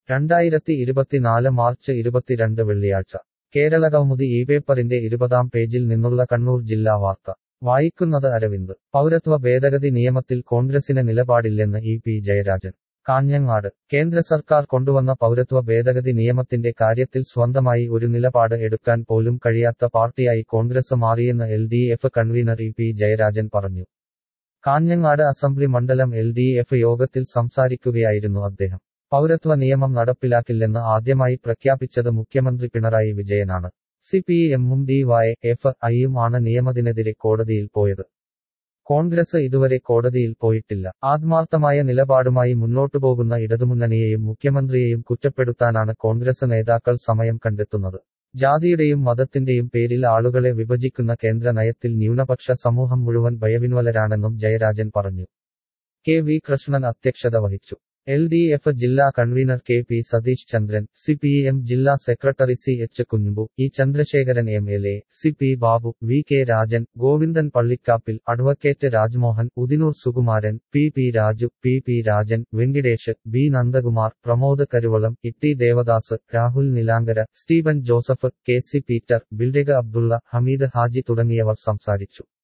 രണ്ടായിരത്തി ഇരുപത്തിനാല് മാർച്ച് ഇരുപത്തിരണ്ട് വെള്ളിയാഴ്ച കേരള കൗമുദി ഈ പേപ്പറിന്റെ ഇരുപതാം പേജിൽ നിന്നുള്ള കണ്ണൂർ ജില്ലാ വാർത്ത വായിക്കുന്നത് അരവിന്ദ് പൗരത്വ ഭേദഗതി നിയമത്തിൽ കോൺഗ്രസിന് നിലപാടില്ലെന്ന് ഇ പി ജയരാജൻ കാഞ്ഞങ്ങാട് കേന്ദ്ര സർക്കാർ കൊണ്ടുവന്ന പൗരത്വ ഭേദഗതി നിയമത്തിന്റെ കാര്യത്തിൽ സ്വന്തമായി ഒരു നിലപാട് എടുക്കാൻ പോലും കഴിയാത്ത പാർട്ടിയായി കോൺഗ്രസ് മാറിയെന്ന് L D F convener E P Jayarajan പറഞ്ഞു കാഞ്ഞങ്ങാട് അസംബ്ലി മണ്ഡലം എൽ ഡി എഫ് യോഗത്തിൽ സംസാരിക്കുകയായിരുന്നു അദ്ദേഹം പൗരത്വ നിയമം നടപ്പിലാക്കില്ലെന്ന് ആദ്യമായി പ്രഖ്യാപിച്ചത് മുഖ്യമന്ത്രി പിണറായി വിജയനാണ് സി പി എമ്മും ഡി വൈ എഫ് ഐയും ആണ് നിയമത്തിനെതിരെ കോടതിയിൽ പോയത് കോൺഗ്രസ് ഇതുവരെ കോടതിയിൽ പോയിട്ടില്ല ആത്മാർത്ഥമായ നിലപാടുമായി മുന്നോട്ടു പോകുന്ന ഇടതുമുന്നണിയെയും മുഖ്യമന്ത്രിയെയും കുറ്റപ്പെടുത്താനാണ് കോൺഗ്രസ് നേതാക്കൾ സമയം കണ്ടെത്തുന്നത് ജാതിയുടെയും മതത്തിന്റെയും പേരിൽ ആളുകളെ വിഭജിക്കുന്ന കേന്ദ്ര നയത്തിൽ ന്യൂനപക്ഷ സമൂഹം മുഴുവൻ ഭയവിൻവലരാണെന്നും ജയരാജൻ പറഞ്ഞു കെ വി കൃഷ്ണൻ അധ്യക്ഷത വഹിച്ചു എൽ ഡി എഫ് ജില്ലാ convener K P Satheesh Chandran C P M ജില്ലാ secretary C H Kunhambu E Chandrasekharan M L A C P Babu V K Rajan Govindan Pallikkappil advocate Rajmohan Udinur Sukumaran P P Raju P P Rajan Venkitesh B Nandakumar Pramod Karuvalam Itty Devadas Rahul Nilankara Steven Joseph K C Peter ബിൽഡേഗ അബ്ദുള്ള ഹമീദ് ഹാജി തുടങ്ങിയവർ സംസാരിച്ചു